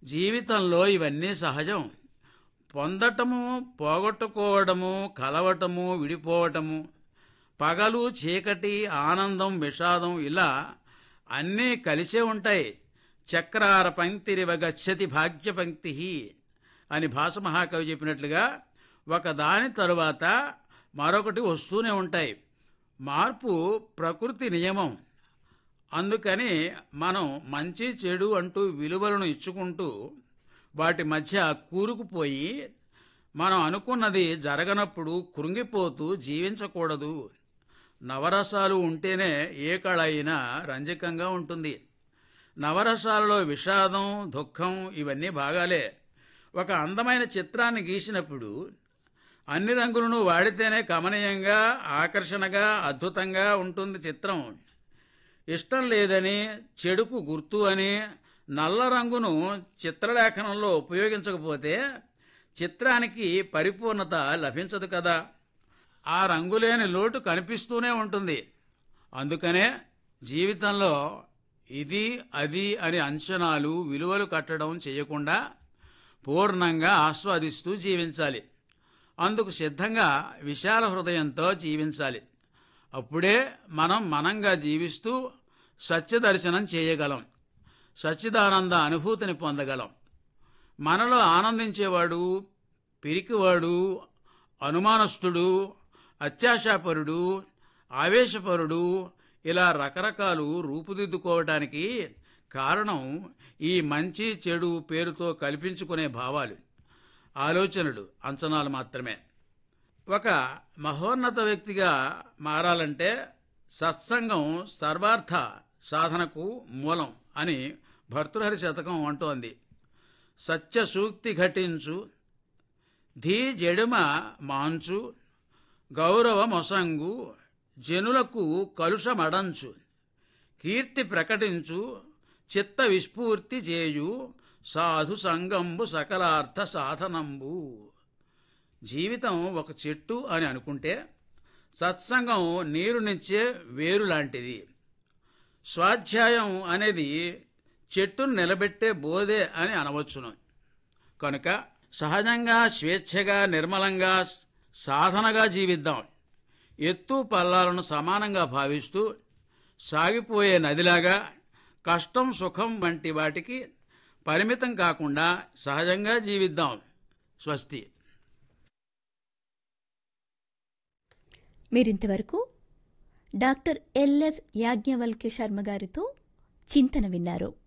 జీవితంలో ఇవన్నీ సహజం పొందటము పోగొట్టుకోవడము కలవటము విడిపోవటము పగలు చీకటి ఆనందం విషాదం ఇలా అన్నీ కలిసే ఉంటాయి చక్రార పంక్తిరివ గచ్చతి భాగ్య పంక్తి అని భాష మహాకవి చెప్పినట్లుగా ఒకదాని తరువాత మరొకటి వస్తూనే ఉంటాయి మార్పు ప్రకృతి నియమం అందుకని మనం మంచి చెడు అంటూ విలువలను ఇచ్చుకుంటూ వాటి మధ్య కూరుకుపోయి మనం అనుకున్నది జరగనప్పుడు కృంగిపోతూ జీవించకూడదు నవరసాలు ఉంటేనే ఏ కళ అయినా రంజకంగా ఉంటుంది నవరసాలలో విషాదం దుఃఖం ఇవన్నీ భాగాలే ఒక అందమైన చిత్రాన్ని గీసినప్పుడు అన్ని రంగులను వాడితేనే కమనీయంగా ఆకర్షణగా అద్భుతంగా ఉంటుంది చిత్రం ఇష్టం లేదని చెడుకు గుర్తు అని నల్ల రంగును చిత్రలేఖనంలో ఉపయోగించకపోతే చిత్రానికి పరిపూర్ణత లభించదు కదా ఆ రంగులేని లోటు కనిపిస్తూనే ఉంటుంది అందుకనే జీవితంలో ఇది అది అని అంచనాలు విలువలు కట్టడం చేయకుండా పూర్ణంగా ఆస్వాదిస్తూ జీవించాలి అందుకు సిద్ధంగా విశాల హృదయంతో జీవించాలి అప్పుడే మనం మనంగా జీవిస్తూ సత్యదర్శనం చేయగలం సచ్చిదానంద అనుభూతిని పొందగలం మనలో ఆనందించేవాడు పిరికివాడు అనుమానస్తుడు అత్యాశాపరుడు ఆవేశపరుడు ఇలా రకరకాలు రూపుదిద్దుకోవటానికి కారణం ఈ మంచి చెడు పేరుతో కల్పించుకునే భావాలు ఆలోచనలు అంచనాలు మాత్రమే ఒక మహోన్నత వ్యక్తిగా మారాలంటే సత్సంగం సర్వార్థ సాధనకు మూలం అని భర్తృహరి శతకం అంటోంది సత్య సూక్తి ఘటించు ధీ జడుమ మాంచు గౌరవ మొసంగు జనులకు కలుషమడంచు కీర్తి ప్రకటించు చిత్త విస్ఫూర్తి చేయు సాధు సంగంబు సకలార్థ సాధనంబు జీవితం ఒక చెట్టు అని అనుకుంటే సత్సంగం నీరునిచ్చే వేరు లాంటిది స్వాధ్యాయం అనేది చెట్టును నిలబెట్టే బోధే అని అనవచ్చును కనుక సహజంగా స్వేచ్ఛగా నిర్మలంగా సాధనగా జీవిద్దాం ఎత్తు పల్లాలను సమానంగా భావిస్తూ సాగిపోయే నదిలాగా కష్టం సుఖం వంటి వాటికి పరిమితం కాకుండా సహజంగా జీవిద్దాం స్వస్తి మీరింతవరకు డాక్టర్ ఎల్ఎస్ యాజ్ఞవల్క్య శర్మ గారితో చింతన విన్నారు